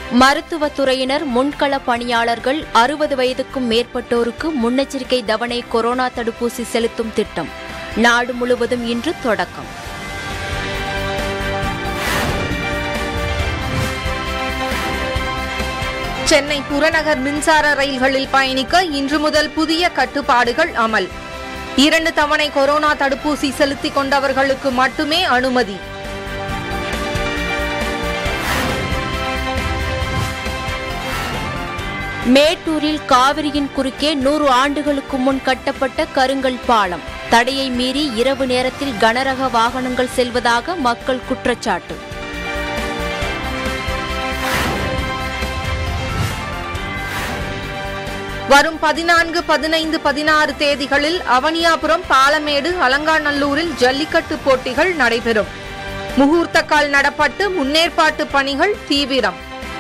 மருத்துவத்துறையினர் முன்கள பணியாளர்கள் அறுபது வயதுக்கும் மேற்பட்டோருக்கு முன்னெச்சரிக்கை தவணை கொரோனா தடுப்பூசி செலுத்தும் திட்டம் நாடு முழுவதும் இன்று தொடக்கம் சென்னை புறநகர் மின்சார ரயில்களில் பயணிக்க இன்று முதல் புதிய கட்டுப்பாடுகள் அமல் இரண்டு தவணை கொரோனா தடுப்பூசி செலுத்திக் கொண்டவர்களுக்கு மட்டுமே அனுமதி மேட்டூரில் காவிரியின் குறுக்கே நூறு ஆண்டுகளுக்கு முன் கட்டப்பட்ட கருங்கல் பாலம் தடையை மீறி இரவு நேரத்தில் கனரக வாகனங்கள் செல்வதாக மக்கள் குற்றச்சாட்டு வரும் பதினான்கு பதினைந்து பதினாறு தேதிகளில் அவனியாபுரம் பாலமேடு அலங்காநல்லூரில் ஜல்லிக்கட்டு போட்டிகள் நடைபெறும் முகூர்த்த கால் நடப்பட்டு முன்னேற்பாட்டு பணிகள் தீவிரம்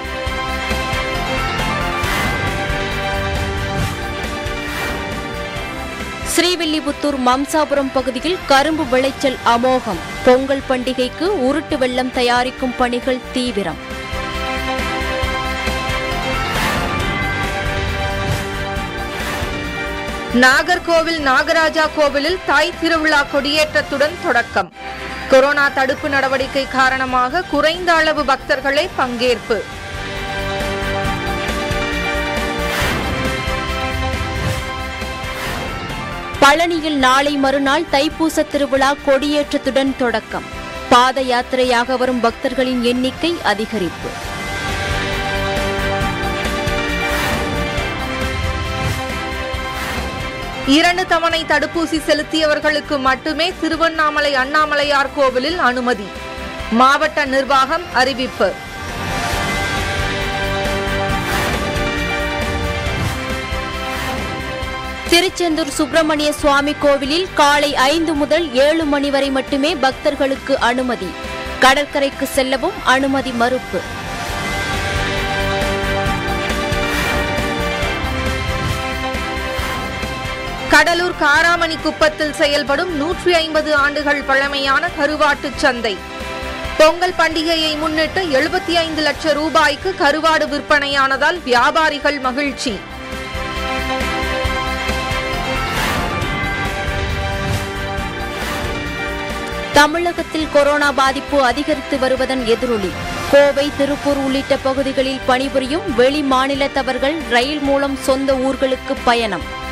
ஸ்ரீவில்லிபுத்தூர் மம்சாபுரம் பகுதியில் கரும்பு விளைச்சல் அமோகம் பொங்கல் பண்டிகைக்கு உருட்டு வெள்ளம் தயாரிக்கும் பணிகள் தீவிரம் நாகர்கோவில் நாகராஜா கோவிலில் தாய் திருவிழா கொடியேற்றத்துடன் தொடக்கம் கொரோனா தடுப்பு நடவடிக்கை காரணமாக குறைந்த அளவு பக்தர்களே பங்கேற்பு பழனியில் நாளை மறுநாள் தைப்பூச திருவிழா கொடியேற்றத்துடன் தொடக்கம் பாத யாத்திரையாக வரும் பக்தர்களின் எண்ணிக்கை அதிகரிப்பு இரண்டு தவணை தடுப்பூசி செலுத்தியவர்களுக்கு மட்டுமே திருவண்ணாமலை அண்ணாமலையார் கோவிலில் அனுமதி மாவட்ட நிர்வாகம் அறிவிப்பு திருச்செந்தூர் சுப்பிரமணிய சுவாமி கோவிலில் காலை ஐந்து முதல் ஏழு மணி வரை மட்டுமே பக்தர்களுக்கு அனுமதி கடற்கரைக்கு செல்லவும் அனுமதி மறுப்பு கடலூர் காராமணி குப்பத்தில் செயல்படும் நூற்றி ஐம்பது ஆண்டுகள் பழமையான கருவாட்டுச் சந்தை பொங்கல் பண்டிகையை முன்னிட்டு எழுபத்தி ஐந்து லட்சம் ரூபாய்க்கு கருவாடு விற்பனையானதால் வியாபாரிகள் மகிழ்ச்சி தமிழகத்தில் கொரோனா பாதிப்பு அதிகரித்து வருவதன் எதிரொலி கோவை திருப்பூர் உள்ளிட்ட பகுதிகளில் பணிபுரியும் வெளி மாநிலத்தவர்கள் ரயில் மூலம் சொந்த ஊர்களுக்கு பயணம்